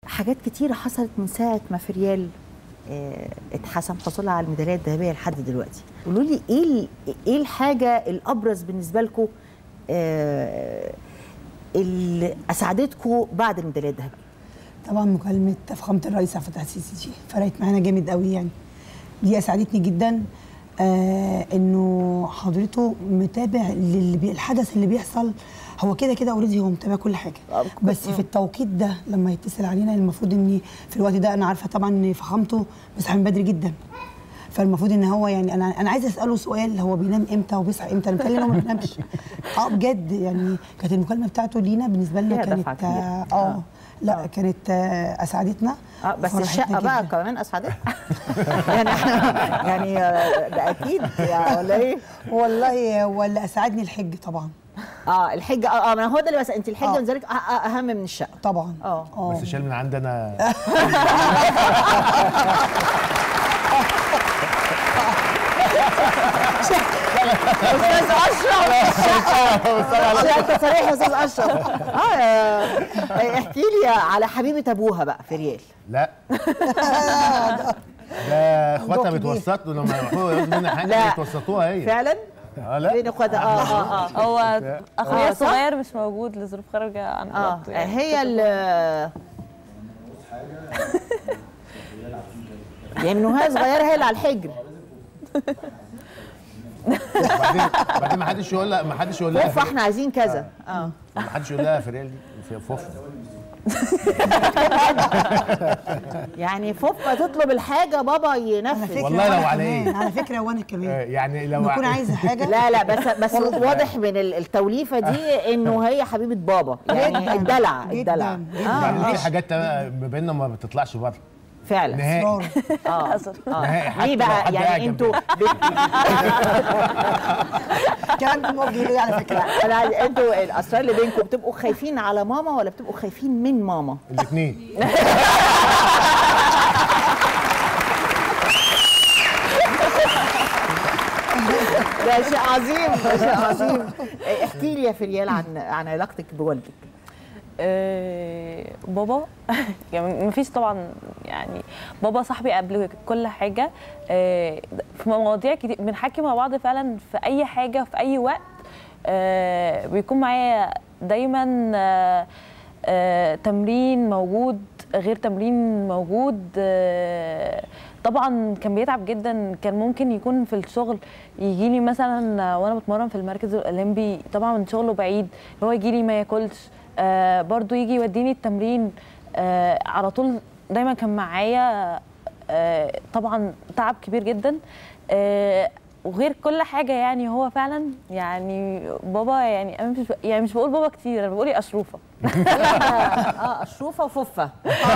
حاجات كتيره حصلت من ساعه ما فريال آه، اتحسم حصولها على الميداليه الذهبيه لحد دلوقتي قولوا لي ايه ال- ايه الحاجه الابرز بالنسبه لكم اللي اسعدتكم بعد الميداليه الذهبيه طبعا مكالمه فخامه الرئيس عبد الفتاح السيسي دي فرقت معانا جامد قوي يعني دي اسعدتني جدا آه انه حضرته متابع للحدث اللي بيحصل هو كده كده اوريدي هو متابع كل حاجه آه، بس في التوقيت ده لما يتصل علينا المفروض ان في الوقت ده انا عارفه طبعا ان فخامته بيصحى من بدري جدا فالمفروض ان هو يعني انا انا عايزه اساله سؤال هو بينام امتى وبيصحى امتى انا متهيألي إن هو ما بينامش اه بجد يعني كانت المكالمه بتاعته لينا بالنسبه لنا فيها كانت دفعة كبيرة. اه آه. آه. لا كانت آه اسعدتنا اه بس وفرحتنا الشقه بقى جداً. كمان اسعدتك يعني احنا يعني آه، ده اكيد يعني ولا ايه والله ولا اسعدني الحج طبعا اه الحجه اه اه ما هو ده اللي بس انت الحجه آه. بالنسبه لك أه- أه- اهم من الشقه طبعا اه بس شال من عندنا استاذ اشرف لا انت صريح يا استاذ اشرف اه آه، احكي لي على حبيبه ابوها بقى في ريال لا ده اخواتها كبير. بيتوسطوا لما يروحوا ياخدوا منها حاجه لا. بيتوسطوها هي فعلا اه لا فين اخواتها اه اه اه هو آه، اخويا صح؟ الصغير مش موجود لظروف خارجه عن اه ارادته يعني. هي ال يعني من وهي صغيره هي اللي على الحجر بعدين بعدين ما حدش يقول لها ما حدش يقول لها فوفا احنا عايزين كذا اه ما حدش يقول لها فريال دي في فوف يعني فوفا تطلب الحاجه بابا على ينفذ فكره والله لو وأنا على إيه؟ كمان على فكره وانا آه، كمان يعني لو لما اكون عايزه حاجه لا لا بس بس واضح من ال- التوليفه دي انه هي حبيبه بابا يعني جداً، الدلع جداً، الدلع جداً. اه بعدين في آه، حاجات ما بيننا ما بتطلعش بره فعلا نهائي إصرار. اه أصل. نهائي حتى ليه لو بقى حد يعني قاعد انتوا جنبنا. الكلام ده موجه ليه على فكره انا عايز- انتوا الاسرار اللي بينكم بتبقوا خايفين على ماما ولا بتبقوا خايفين من ماما؟ الاثنين ده شيء عظيم ده شيء عظيم احكي لي يا فريال عن عن علاقتك بوالدك آه، بابا يعني مفيش طبعا يعني بابا صاحبي قبل كل حاجه آه، في مواضيع كتير بنحكي مع بعض فعلا في اي حاجه في اي وقت آه، بيكون معايا دايما آه، آه، تمرين موجود غير تمرين موجود آه، طبعا كان بيتعب جدا كان ممكن يكون في الشغل يجي لي مثلا وانا بتمرن في المركز الاولمبي طبعا شغله بعيد هو يجي لي ما ياكلش آه برضو يجي يوديني التمرين آه على طول دايما كان معايا آه طبعا تعب كبير جدا آه وغير كل حاجه يعني هو فعلا يعني بابا يعني انا مش يعني مش بقول بابا كتير انا بقول يا اشروفه اه اشرفه وفوفه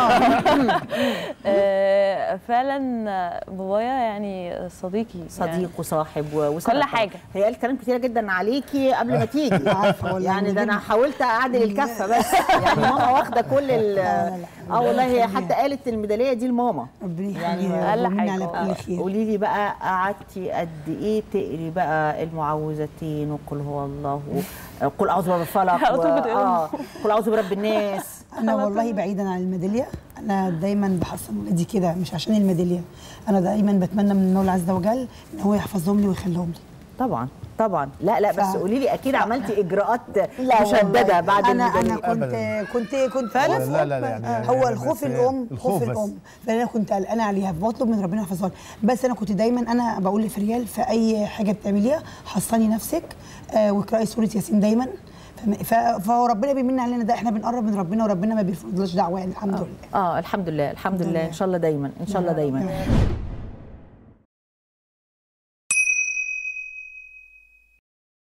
آه فعلا بابايا يعني صديقي صديق وصاحب و- وسند كل طبعاً. حاجة. هي قالت كلام كتير جدا عليكي قبل ما تيجي عارفة والله يعني ده انا من- حاولت اعدل الكفه بس يعني ماما واخده كل ال لا، لا. اه والله هي ربنا حتى قالت الميداليه دي لماما ربنا يعني يخليها أقل ويطمني حاجة. على كل خير قولي لي بقى قعدتي قد ايه تقري بقى المعوذتين وقل هو الله و- قل اعوذ برب الفلق على طول و- بتقولي. اه قل اعوذ برب الناس انا والله بعيدا عن الميداليه انا دايما بحصن ولادي كده مش عشان الميداليه انا دايما بتمنى من المولى عز وجل ان هو يحفظهم لي ويخليهم لي طبعا طبعا لا لا بس ف- قولي لي اكيد عملتي اجراءات لا مشدده والله. بعد انا انا الميداليه كنت أبداً. كنت كنت لا، خوف لا، لا، يعني- هو يعني الخوف بس الام الخوف خوف بس. الام فانا كنت قلقانه عليها بطلب من ربنا يحفظها لي. بس انا كنت دايما انا بقول لفريال في اي حاجه بتعمليها حصني نفسك آه واقراي سوره ياسين دايما فم- ف- فهو ربنا بيمن علينا ده احنا بنقرب من ربنا وربنا ما بيرفضلناش دعوه يعني الحمد لله اه الحمد لله الحمد لله ان شاء الله دايما ان شاء الله دايما